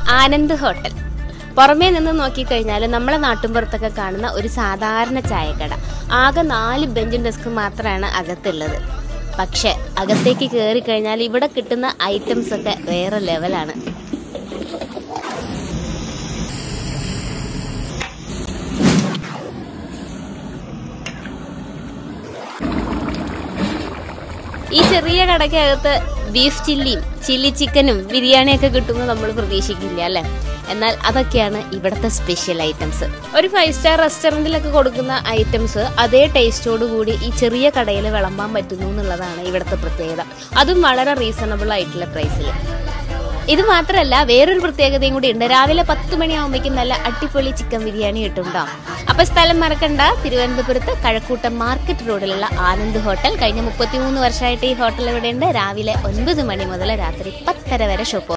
Anand hotel പുറമേ നിന്ന് നോക്കിക്കഴിഞ്ഞാൽ നമ്മളെ നാട്ടുമ്പുറത്തൊക്കെ കാണുന്ന ഒരു സാധാരണ ചായക്കട ആകെ നാല് ബെഞ്ചും ഡെസ്കും മാത്രമാണ് അകത്തുള്ളത് പക്ഷെ അകത്തേക്ക് കയറി കഴിഞ്ഞാൽ ഇവിടെ കിട്ടുന്ന ഐറ്റംസ് ഒക്കെ വേറെ ലെവലാണ് ഈ ചെറിയ കടയ്ക്കകത്ത് ബീഫ് ചില്ലിയും ചില്ലി ചിക്കനും ബിരിയാണിയൊക്കെ കിട്ടുമെന്ന് നമ്മൾ പ്രതീക്ഷിക്കില്ല അല്ലേ എന്നാൽ അതൊക്കെയാണ് ഇവിടുത്തെ സ്പെഷ്യൽ ഐറ്റംസ് ഒരു ഫൈവ് സ്റ്റാർ റെസ്റ്റോറൻറ്റിലൊക്കെ കൊടുക്കുന്ന ഐറ്റംസ് അതേ ടേസ്റ്റോട് കൂടി ഈ ചെറിയ കടയിൽ വിളമ്പാൻ പറ്റുന്നു എന്നുള്ളതാണ് ഇവിടുത്തെ പ്രത്യേകത അതും വളരെ റീസണബിൾ ആയിട്ടുള്ള പ്രൈസിൽ ഇത് മാത്രമല്ല വേറൊരു പ്രത്യേകതയും കൂടി ഉണ്ട് രാവിലെ പത്ത് മണിയാകുമ്പോഴേക്കും നല്ല അടിപൊളി ചിക്കൻ ബിരിയാണി കിട്ടുണ്ടോ അപ്പൊ സ്ഥലം മറക്കണ്ട തിരുവനന്തപുരത്ത് കഴക്കൂട്ടം മാർക്കറ്റ് റോഡിലുള്ള ആനന്ദ് ഹോട്ടൽ കഴിഞ്ഞ മുപ്പത്തിമൂന്ന് വർഷമായിട്ട് ഈ ഹോട്ടൽ ഇവിടെയുണ്ട് രാവിലെ ഒൻപത് മണി മുതൽ രാത്രി പത്തര വരെ ഷോപ്പ്